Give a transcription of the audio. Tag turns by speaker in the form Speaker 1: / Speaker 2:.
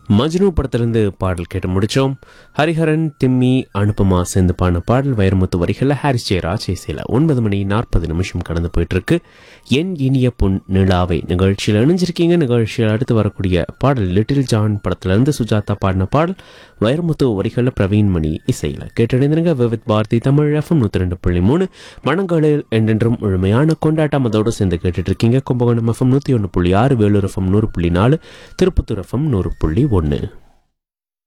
Speaker 1: மஜ்னு படத்திலிருந்து பாடல் கேட்டு முடிச்சோம் ஹரிஹரன் திம்மி அனுபமா சேர்ந்து பாடின பாடல் வைரமுத்து வரிகளில் ஹாரிஸ் ஜெயராஜ் இசையில் ஒன்பது மணி நாற்பது நிமிஷம் கடந்து போயிட்டு இருக்கு என் இனிய பொன் நிலாவை நிகழ்ச்சியில் இணைஞ்சிருக்கீங்க நிகழ்ச்சியில் அடுத்து வரக்கூடிய பாடல் லிட்டில் ஜான் படத்திலிருந்து சுஜாதா பாடின பாடல் வைரமுத்து வரிகளில் பிரவீன் மணி இசையில் கேட்டடைந்திருங்க விவித் பாரதி தமிழ் எஃப்எம் நூற்றி ரெண்டு புள்ளி மூணு மனங்களில் என்றென்றும் முழுமையான கொண்டாட்டம் அதோடு சேர்ந்து கேட்டுட்டு இருக்கீங்க கும்பகோணம் எஃப்எம் நூற்றி ஒன்று புள்ளி ஆறு வேலூர் எஃப்எம் நூறு புள்ளி நாலு திருப்பத்தூர் எஃப்எம் நூறு புள்ளி ஒன்று